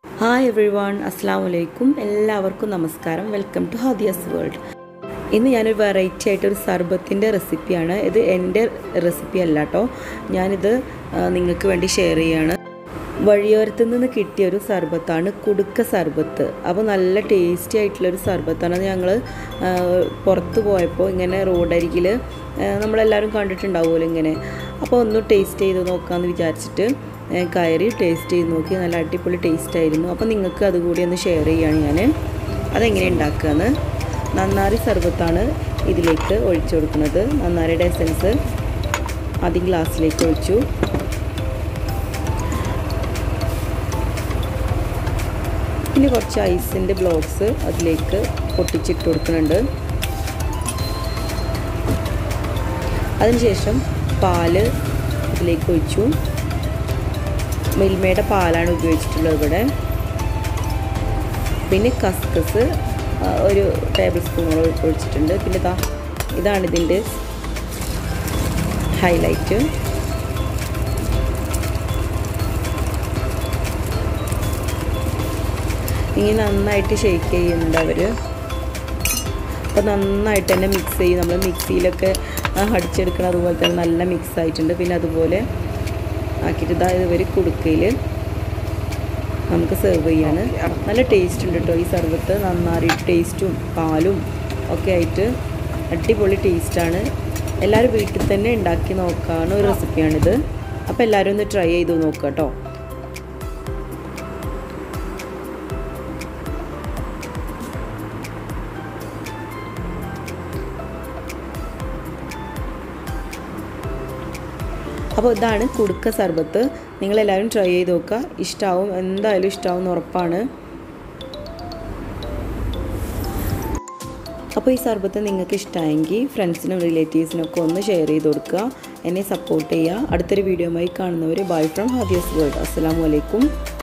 hi every one അസ്സാം വലൈക്കും എല്ലാവർക്കും നമസ്കാരം വെൽക്കം ടു ഹാദിയാസ് വേൾഡ് ഇന്ന് ഞാനൊരു വെറൈറ്റി ആയിട്ടൊരു സർബത്തിൻ്റെ റെസിപ്പിയാണ് ഇത് എൻ്റെ റെസിപ്പി അല്ല കേട്ടോ ഞാനിത് ആ, നിങ്ങൾക്ക് വേണ്ടി ഷെയർ ചെയ്യാണ് വഴിയോരത്ത് നിന്ന് കിട്ടിയ ഒരു സർബത്താണ് കുടുക്ക സർബത്ത് അപ്പോൾ നല്ല ടേസ്റ്റി ആയിട്ടുള്ളൊരു സർബത്താണ് അത് ഞങ്ങൾ പുറത്ത് പോയപ്പോൾ ഇങ്ങനെ റോഡരികിൽ നമ്മളെല്ലാവരും കണ്ടിട്ടുണ്ടാവുമല്ലോ ഇങ്ങനെ അപ്പോൾ ഒന്ന് ടേസ്റ്റ് ചെയ്ത് നോക്കാമെന്ന് വിചാരിച്ചിട്ട് ഏ, കയറി ടേസ്റ്റ് ചെയ്ത് നോക്കി നല്ല അടിപൊളി ടേസ്റ്റ് ആയിരുന്നു അപ്പോൾ നിങ്ങൾക്ക് അതുകൂടി ഒന്ന് ഷെയർ ചെയ്യുകയാണ് ഞാൻ അതെങ്ങനെ ഉണ്ടാക്കുകയെന്ന് നന്നാരി സർബത്താണ് ഇതിലേക്ക് ഒഴിച്ചു കൊടുക്കുന്നത് നന്നാരിയുടെ എസൻസ് ആദ്യം ഗ്ലാസ്സിലേക്ക് ഒഴിച്ചു പിന്നെ കുറച്ച് ഐസിൻ്റെ ബ്ലോക്സ് അതിലേക്ക് പൊട്ടിച്ചിട്ട് കൊടുക്കുന്നുണ്ട് അതിനുശേഷം പാല് ഇതിലേക്ക് ഒഴിച്ചു മിൽമയുടെ പാലാണ് ഉപയോഗിച്ചിട്ടുള്ളത് ഇവിടെ പിന്നെ കസ്കസ് ആ, ഒരു ടേബിൾ സ്പൂൺ ഒഴിച്ചിട്ടുണ്ട് പിന്നെ ഇതാ ഇതാണ് ഇതിൻ്റെ ഹൈലൈറ്റ് ഇനി നന്നായിട്ട് ഷേക്ക് ചെയ്യുന്നുണ്ട് അവർ അപ്പോൾ നന്നായിട്ട് തന്നെ മിക്സ് ചെയ്യും നമ്മൾ മിക്സിയിലൊക്കെ ആ, അടിച്ചെടുക്കണം അതുപോലെ തന്നെ നല്ല മിക്സ് ആയിട്ടുണ്ട് പിന്നെ അതുപോലെ ആക്കിയിട്ട് ഇതാ ഇവർ കുടുക്കയിൽ നമുക്ക് സെർവ് ചെയ്യാണ് നല്ല ടേസ്റ്റ് ഉണ്ട് കേട്ടോ ഈ സർബത്ത് നന്നായി ടേസ്റ്റും പാലും ഒക്കെ ആയിട്ട് അടിപൊളി ടേസ്റ്റാണ് എല്ലാവരും വീട്ടിൽ തന്നെ ഉണ്ടാക്കി നോക്കാവുന്ന ഒരു റെസിപ്പിയാണിത് അപ്പോൾ എല്ലാവരും ഒന്ന് ട്രൈ ചെയ്ത് നോക്കുക കേട്ടോ അപ്പോൾ ഇതാണ് കുടുക്ക സർബത്ത് നിങ്ങളെല്ലാവരും ട്രൈ ചെയ്ത് നോക്കുക ഇഷ്ടമാവും എന്തായാലും ഇഷ്ടമാവും എന്ന് ഉറപ്പാണ് അപ്പോൾ ഈ സർബത്ത് നിങ്ങൾക്ക് ഇഷ്ടമായെങ്കിൽ ഫ്രണ്ട്സിനും റിലേറ്റീവ്സിനും ഒക്കെ ഒന്ന് ഷെയർ ചെയ്ത് കൊടുക്കുക എന്നെ സപ്പോർട്ട് ചെയ്യുക അടുത്തൊരു വീഡിയോയുമായി കാണുന്നവർ ബൈ ഫ്രം ഹാദിയസ് വേൾഡ് അസ്സാം വലൈക്കും